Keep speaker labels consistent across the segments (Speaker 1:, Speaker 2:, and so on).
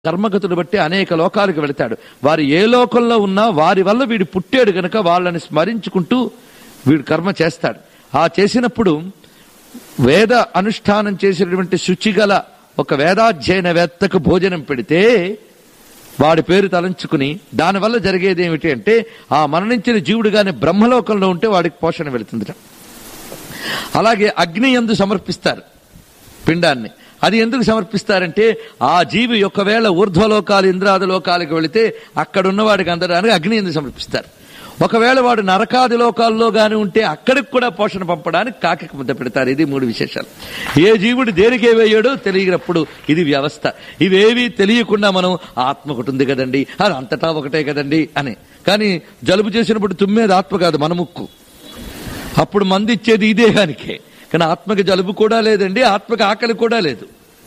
Speaker 1: కర్మగతులు బట్టి అనేక లోకాలకు వెళతాడు వారు ఏ లోకంలో ఉన్నా వారి వల్ల వీడు పుట్టాడు గనక వాళ్ళని స్మరించుకుంటూ వీడు కర్మ చేస్తాడు ఆ చేసినప్పుడు వేద అనుష్ఠానం చేసినటువంటి శుచిగల ఒక వేదాధ్యయనవేత్తకు భోజనం పెడితే వాడి పేరు తలంచుకుని దానివల్ల జరిగేది ఏమిటి అంటే ఆ మరణించిన జీవుడు గాని బ్రహ్మలోకంలో ఉంటే వాడికి పోషణ వెళుతుందిట అలాగే అగ్ని ఎందు సమర్పిస్తారు పిండాన్ని అది ఎందుకు సమర్పిస్తారంటే ఆ జీవి ఒకవేళ ఊర్ధ్వలోకాలు ఇంద్రాది లోకాలకు వెళితే అక్కడ ఉన్నవాడికి అందడానికి అగ్ని ఎందుకు సమర్పిస్తారు ఒకవేళ వాడు నరకాది లోకాల్లో గాని ఉంటే అక్కడికి కూడా పోషణ పంపడానికి కాకికి ముద్ద పెడతారు ఇది మూడు విశేషాలు ఏ జీవుడు దేనికే వేయడో తెలియనప్పుడు ఇది వ్యవస్థ ఇవేవి తెలియకుండా మనం ఆత్మ ఒకటి ఉంది కదండి అది అంతటా ఒకటే కదండి అని కానీ జలుబు చేసినప్పుడు తుమ్మేది ఆత్మ కాదు మన ముక్కు అప్పుడు మంది ఇచ్చేది ఈ దేహానికే కానీ ఆత్మకి జలుబు కూడా లేదండి ఆత్మకి ఆకలి కూడా లేదు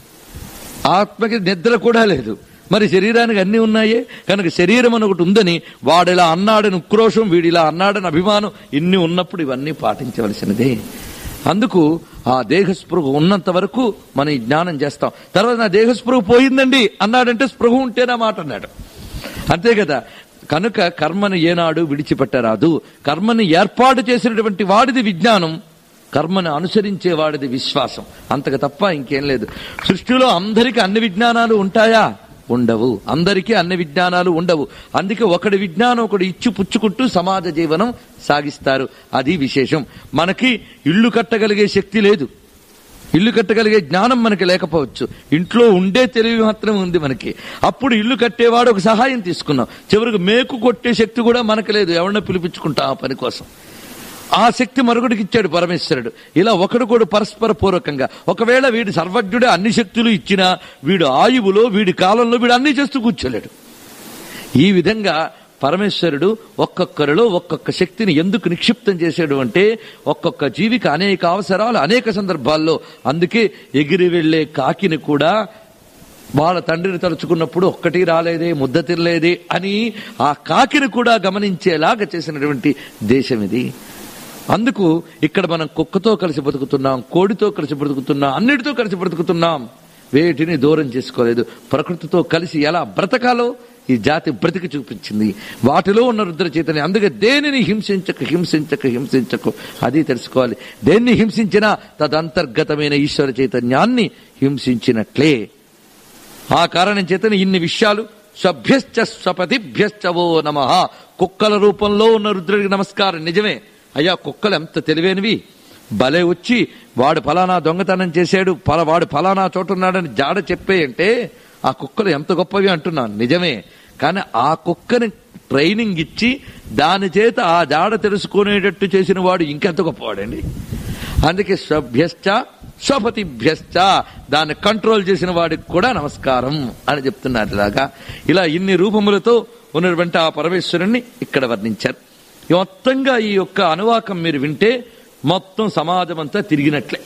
Speaker 1: ఆత్మకి నిద్ర కూడా లేదు మరి శరీరానికి అన్ని ఉన్నాయే కనుక శరీరం అని ఒకటి ఉందని వాడిలా అన్నాడని ఉక్రోషం వీడిలా అన్నాడని అభిమానం ఇన్ని ఉన్నప్పుడు ఇవన్నీ పాటించవలసినదే అందుకు ఆ దేహస్పృహ ఉన్నంత వరకు మనం ఈ జ్ఞానం చేస్తాం తర్వాత నా దేహస్పృహ పోయిందండి అన్నాడంటే స్పృహ ఉంటేనా మాట అన్నాడు అంతే కదా కనుక కర్మను ఏనాడు విడిచిపెట్టరాదు కర్మని ఏర్పాటు చేసినటువంటి వాడిది విజ్ఞానం కర్మను అనుసరించే వాడిది విశ్వాసం అంతకు తప్ప ఇంకేం లేదు సృష్టిలో అందరికీ అన్ని విజ్ఞానాలు ఉంటాయా ఉండవు అందరికీ అన్ని విజ్ఞానాలు ఉండవు అందుకే ఒకటి విజ్ఞానం ఒకటి ఇచ్చి పుచ్చుకుంటూ సమాజ జీవనం సాగిస్తారు అది విశేషం మనకి ఇల్లు కట్టగలిగే శక్తి లేదు ఇల్లు కట్టగలిగే జ్ఞానం మనకి లేకపోవచ్చు ఇంట్లో ఉండే తెలివి మాత్రం ఉంది మనకి అప్పుడు ఇల్లు కట్టేవాడు ఒక సహాయం తీసుకున్నాం చివరికి మేకు కొట్టే శక్తి కూడా మనకు లేదు ఎవరినో పిలిపించుకుంటాం ఆ పని కోసం ఆ శక్తి మరొకటికి ఇచ్చాడు పరమేశ్వరుడు ఇలా ఒకడు పరస్పర పూర్వకంగా ఒకవేళ వీడు సర్వజ్ఞుడే అన్ని శక్తులు ఇచ్చినా వీడు ఆయువులో వీడి కాలంలో వీడు అన్ని చేస్తూ కూర్చోలేడు ఈ విధంగా పరమేశ్వరుడు ఒక్కొక్కరిలో ఒక్కొక్క శక్తిని ఎందుకు నిక్షిప్తం చేశాడు అంటే ఒక్కొక్క జీవికి అనేక అవసరాలు అనేక సందర్భాల్లో అందుకే ఎగిరి వెళ్లే కాకిని కూడా వాళ్ళ తండ్రిని తలుచుకున్నప్పుడు ఒక్కటి రాలేదే ముద్ద తిరలేదే అని ఆ కాకిని కూడా గమనించేలాగా చేసినటువంటి దేశం ఇది అందుకు ఇక్కడ మనం కుక్కతో కలిసి బతుకుతున్నాం కోడితో కలిసి బతుకుతున్నాం అన్నిటితో కలిసి బ్రతుకుతున్నాం వేటిని దూరం చేసుకోలేదు ప్రకృతితో కలిసి ఎలా బ్రతకాలో ఈ జాతి బ్రతికి చూపించింది వాటిలో ఉన్న రుద్ర చైతన్యం అందుకే దేనిని హింసించక హింసించక హింసించకు అది తెలుసుకోవాలి దేన్ని హింసించినా తదంతర్గతమైన ఈశ్వర చైతన్యాన్ని హింసించినట్లే ఆ కారణం చేతనే ఇన్ని విషయాలు స్వభ్యశ్చ స్వపతిభ్యశ్చవో నమ కుక్కల రూపంలో ఉన్న రుద్రుడికి నమస్కారం నిజమే అయ్యా కుక్కలు ఎంత తెలివైనవి భలే వచ్చి వాడు ఫలానా దొంగతనం చేశాడు పల వాడు ఫలానా చోట ఉన్నాడని జాడ చెప్పే అంటే ఆ కుక్కలు ఎంత గొప్పవి అంటున్నాను నిజమే కానీ ఆ కుక్కని ట్రైనింగ్ ఇచ్చి దాని చేత ఆ జాడ తెలుసుకునేటట్టు చేసిన వాడు ఇంకెంత గొప్పవాడండి అందుకే స్వభ్యశ్చ స్వపతిభ్యశ్చ దాన్ని కంట్రోల్ చేసిన వాడికి కూడా నమస్కారం అని చెప్తున్నారు ఇలాగా ఇలా ఇన్ని రూపములతో ఉన్నటువంటి ఆ పరమేశ్వరుణ్ణి ఇక్కడ వర్ణించారు మొత్తంగా ఈ యొక్క అనువాకం మీరు వింటే మొత్తం సమాజం అంతా తిరిగినట్లే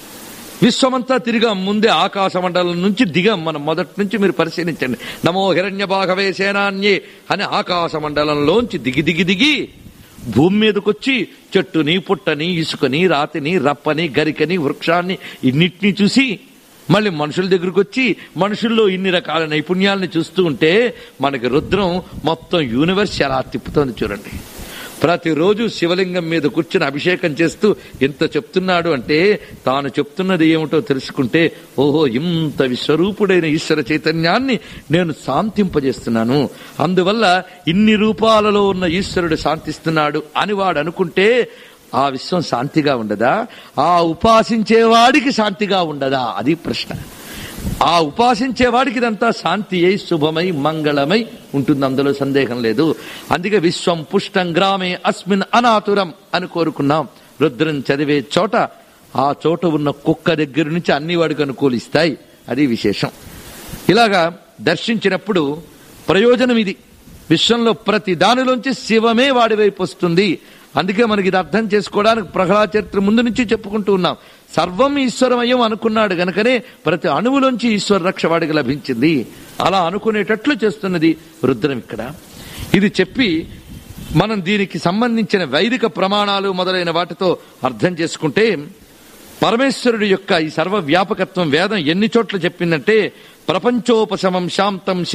Speaker 1: విశ్వమంతా తిరిగాం ముందే ఆకాశ మండలం నుంచి దిగాం మనం మొదటి నుంచి మీరు పరిశీలించండి నమో హిరణ్య భాగవే సేనాన్యే అని ఆకాశ మండలంలోంచి దిగి దిగి దిగి భూమి మీదకొచ్చి చెట్టుని పుట్టని ఇసుకని రాతిని రప్పని గరికని వృక్షాన్ని ఇన్నిటిని చూసి మళ్ళీ మనుషుల దగ్గరకు వచ్చి మనుషుల్లో ఇన్ని రకాల నైపుణ్యాలని చూస్తూ ఉంటే మనకి రుద్రం మొత్తం యూనివర్స్ ఎలా తిప్పుతోంది చూడండి ప్రతిరోజు శివలింగం మీద కూర్చుని అభిషేకం చేస్తూ ఇంత చెప్తున్నాడు అంటే తాను చెప్తున్నది ఏమిటో తెలుసుకుంటే ఓహో ఇంత విశ్వరూపుడైన ఈశ్వర చైతన్యాన్ని నేను శాంతింపజేస్తున్నాను అందువల్ల ఇన్ని రూపాలలో ఉన్న ఈశ్వరుడు శాంతిస్తున్నాడు అని వాడు అనుకుంటే ఆ విశ్వం శాంతిగా ఉండదా ఆ ఉపాసించేవాడికి శాంతిగా ఉండదా అది ప్రశ్న ఆ ఉపాసించే వాడికి ఇదంతా శాంతి అయి శుభమై మంగళమై ఉంటుంది అందులో సందేహం లేదు అందుకే విశ్వం పుష్టం గ్రామే అస్మిన్ అనాతురం అని కోరుకున్నాం రుద్రం చదివే చోట ఆ చోట ఉన్న కుక్క దగ్గర నుంచి అన్ని వాడికి అనుకూలిస్తాయి అది విశేషం ఇలాగా దర్శించినప్పుడు ప్రయోజనం ఇది విశ్వంలో ప్రతి దానిలోంచి శివమే వాడి వైపు వస్తుంది అందుకే మనకి ఇది అర్థం చేసుకోవడానికి ప్రహ్లాద చరిత్ర ముందు నుంచి చెప్పుకుంటూ ఉన్నాం సర్వం ఈశ్వరమయం అనుకున్నాడు గనుకనే ప్రతి అణువులోంచి ఈశ్వర రక్ష వాడికి లభించింది అలా అనుకునేటట్లు చేస్తున్నది రుద్రం ఇక్కడ ఇది చెప్పి మనం దీనికి సంబంధించిన వైదిక ప్రమాణాలు మొదలైన వాటితో అర్థం చేసుకుంటే పరమేశ్వరుడు యొక్క ఈ సర్వ వ్యాపకత్వం వేదం ఎన్ని చోట్ల చెప్పిందంటే ప్రపంచోపశమం శాంతం